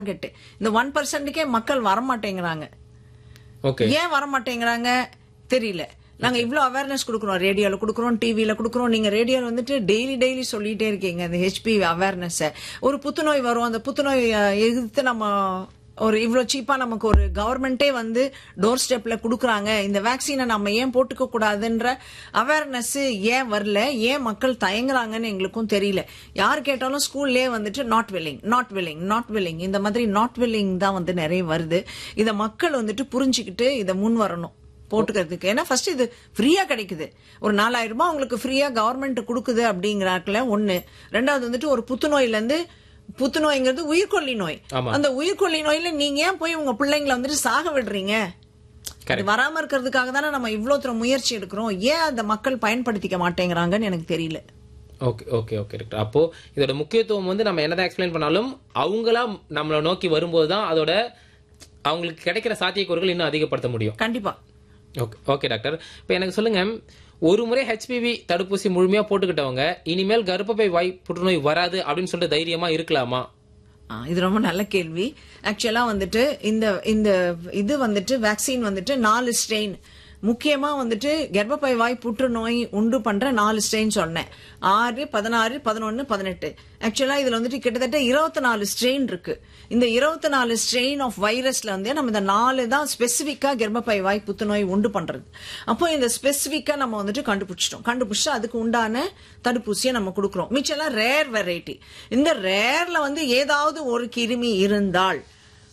Target இந்த one பர்சன்ட்டுக்கே மக்கள் வரமாட்டேங்கிறாங்க okay ஏன் வரமாட்டேங்கிறாங்க தெரியல நாங்க இவ்ளோ அவேர்னஸ் கொடுக்குறோம் ரேடியோல கொடுக்குறோம் டிவில கொடுக்குறோம் நீங்க ரேடியோல வந்துட்டு டெய்லி டெய்லி சொல்லிட்டே இருக்கீங்க இந்த ஹெச்பி அவேர்னஸ் ஒரு புத்துநோய் வரும் அந்த புத்துநோய் அஹ், எதிர்த்து நம்ம ஒரு இவ்ளோ சீப்பா நமக்கு ஒரு கவர்மெண்டே வந்து டோர் ஸ்டெப்ல குடுக்குறாங்க இந்த வேக்சினை நம்ம ஏன் போட்டுக்க கூடாதுன்ற அவேர்னஸ் ஏன் வரல ஏன் மக்கள் தயங்குறாங்கன்னு எங்களுக்கும் தெரியல யார் கேட்டாலும் ஸ்கூல்லே வந்துட்டு not willing not willing not willing இந்த மாதிரி நாட் வில்லிங் தான் வந்து நிறைய வருது இத மக்கள் வந்துட்டு புரிஞ்சுக்கிட்டு இத முன் வரணும் போட்டுக்கிறதுக்கு ஏன்னா ஃபர்ஸ்ட் இது ஃப்ரீயா கிடைக்குது ஒரு நாலாயிரம் ரூபாய் உங்களுக்கு ஃப்ரீயா கவர்மெண்ட் கொடுக்குது அப்படிங்கிறாக்கல ஒண்ணு ரெண்டாவது வந்துட்டு ஒரு புத்துநோயில இருந்து புத்துநோய்ங்கிறது உயிர்கொல்லி நோய் ஆமா. அந்த உயிர்கொல்லி நோயில நீங்க ஏன் போய் உங்க பிள்ளைங்களை வந்துட்டு சாக விடுறீங்க அது வராம இருக்கிறதுக்காக தானே நம்ம இவ்வளவு தூரம் முயற்சி எடுக்கிறோம் ஏன் அந்த மக்கள் பயன்படுத்திக்க மாட்டேங்கிறாங்கன்னு எனக்கு தெரியல ஓகே ஓகே ஓகே டாக்டர் அப்போ இதோட முக்கியத்துவம் வந்து நம்ம என்னதான் எக்ஸ்பிளைன் பண்ணாலும் அவங்களா நம்மளை நோக்கி வரும்போது தான் அதோட அவங்களுக்கு கிடைக்கிற சாத்தியக்கூறுகள் இன்னும் அதிகப்படுத்த முடியும் கண்டிப்பா ஓகே ஓகே டாக்டர் இப்போ எனக்கு சொல்லுங்க ஒரு முறை ஹெச்பிவி தடுப்பூசி முழுமையா போட்டுக்கிட்டவங்க இனிமேல் கர்ப்பப்பை வாய் புற்றுநோய் வராது அப்படின்னு சொல்லிட்டு தைரியமா இருக்கலாமா ஆ, இது ரொம்ப நல்ல கேள்வி ஆக்சுவலா வந்துட்டு இந்த இந்த இது வந்துட்டு வேக்சின் வந்துட்டு நாலு ஸ்ட்ரெயின் முக்கியமா வந்துட்டு கர்ப்பப்பை வாய் புற்றுநோய் உண்டு பண்ற நாலு ஸ்ட்ரெயின் சொன்னேன் ஆறு பதினாறு பதினொன்னு பதினெட்டு ஆக்சுவலா இதுல வந்துட்டு கிட்டத்தட்ட இருபத்தி நாலு ஸ்ட்ரெயின் இருக்கு இந்த இருபத்தி நாலு ஸ்ட்ரெயின் ஆஃப் வைரஸ்ல வந்து நம்ம இந்த நாலு தான் ஸ்பெசிபிக்கா கர்ப்பப்பை வாய் புற்றுநோய் உண்டு பண்றது அப்போ இந்த ஸ்பெசிபிக்கா நம்ம வந்துட்டு கண்டுபிடிச்சிட்டோம் கண்டுபிடிச்சு அதுக்கு உண்டான தடுப்பூசியை நம்ம கொடுக்குறோம் மிச்சம்லாம் ரேர் வெரைட்டி இந்த ரேர்ல வந்து ஏதாவது ஒரு கிருமி இருந்தால்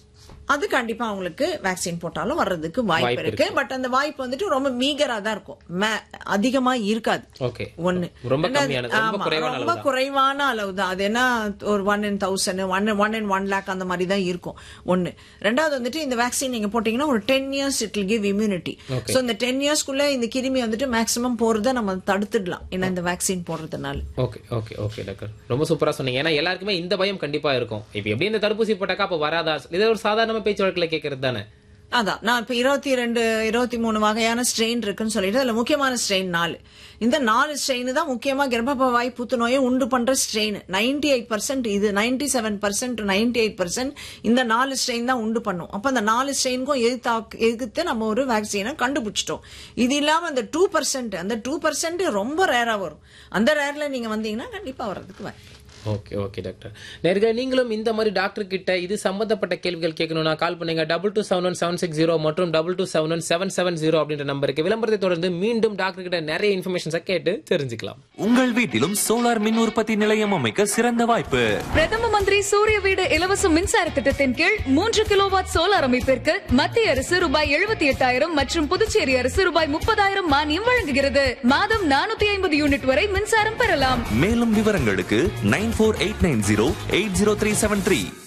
அது கண்டிப்பா அவங்களுக்கு வேக்சின் போட்டாலும் வர்றதுக்கு வாய்ப்பு வாய்ப்பு இருக்கு பட் அந்த வாய்ப்பு வந்துட்டு ரொம்ப மீகரா தான் இருக்கும் மே- அதிகமா இருக்காது ஓகே ஒண்ணு ரொம்ப ரெண்டாவது, கம்மியானது ரொம்ப ஆமா, குறைவான ரொம்ப அளவு குறைவான அளவு தான் அது என்ன ஒரு one in thousand one one in one lakh அந்த மாதிரி தான் இருக்கும் ஒண்ணு ரெண்டாவது வந்துட்டு இந்த வேக்சின் நீங்க போட்டீங்கன்னா ஒரு ten years it give immunity Okay. So இந்த டென் இயர்ஸ்க்குள்ள இந்த கிருமி வந்துட்டு மேக்ஸிமம் போறதை நம்ம தடுத்துடலாம் ஏன்னா இந்த வேக்சின் போடுறதுனால ஓகே ஓகே ஓகே டாக்டர் ரொம்ப சூப்பரா சொன்னீங்க ஏன்னா எல்லாருக்குமே இந்த பயம் கண்டிப்பா இருக்கும் இப்போ எப்படி இந்த தடுப்பூசி போட்டாக்கா அப்ப வராதா இது ஒரு சாதாரண பேச்சு வழக்கில் கேட்கறது தானே அதான் நான் இப்ப இருபத்தி ரெண்டு இருபத்தி மூணு வகையான ஸ்ட்ரெயின் இருக்குன்னு சொல்லிட்டு அதுல முக்கியமான ஸ்ட்ரெயின் நாலு இந்த நாலு ஸ்ட்ரெயின் தான் முக்கியமா கர்ப்பப்பை வாய் புத்துநோயை உண்டு பண்ற ஸ்ட்ரெயின் நைன்டி எயிட் பர்சன்ட் இது ninety seven percent ninety eight percent இந்த நாலு ஸ்ட்ரெயின் தான் உண்டு பண்ணும் அப்ப அந்த நாலு ஸ்ட்ரெயினுக்கும் எதிர்த்து எதிர்த்து நம்ம ஒரு வேக்சினை கண்டுபிடிச்சிட்டோம் இது இல்லாம அந்த டூ பர்சன்ட் அந்த டூ பர்சன்ட் ரொம்ப ரேரா வரும் அந்த ரேர்ல நீங்க வந்தீங்கன்னா கண்டிப்பா வர்றதுக்கு வாய்ப்பு ஓகே ஓகே டாக்டர் நேர்கள் நீங்களும் இந்த மாதிரி டாக்டர் கிட்ட இது சம்பந்தப்பட்ட கேள்விகள் கேட்கணும்னா கால் பண்ணுங்க double two seven one seven six zero மற்றும் double two seven one seven seven zero அப்படின்ற நம்பருக்கு விளம்பரத்தை தொடர்ந்து மீண்டும் டாக்டர் கிட்ட நிறைய இன்ஃபர்மேஷன்ஸை கேட்டு தெரிஞ்சுக்கலாம் உங்கள் வீட்டிலும் சோலார் மின் உற்பத்தி நிலையம் அமைக்க சிறந்த வாய்ப்பு பிரதம மந்திரி சூரிய வீடு இலவச மின்சார திட்டத்தின் கீழ் மூன்று கிலோவாட் சோலார் அமைப்பிற்கு மத்திய அரசு ரூபாய் எழுபத்தி எட்டாயிரம் மற்றும் புதுச்சேரி அரசு ரூபாய் முப்பதாயிரம் மானியம் வழங்குகிறது மாதம் நானூத்தி ஐம்பது யூனிட் வரை மின்சாரம் பெறலாம் மேலும் விவரங்களுக்கு nine four eight nine zero eight zero three seven three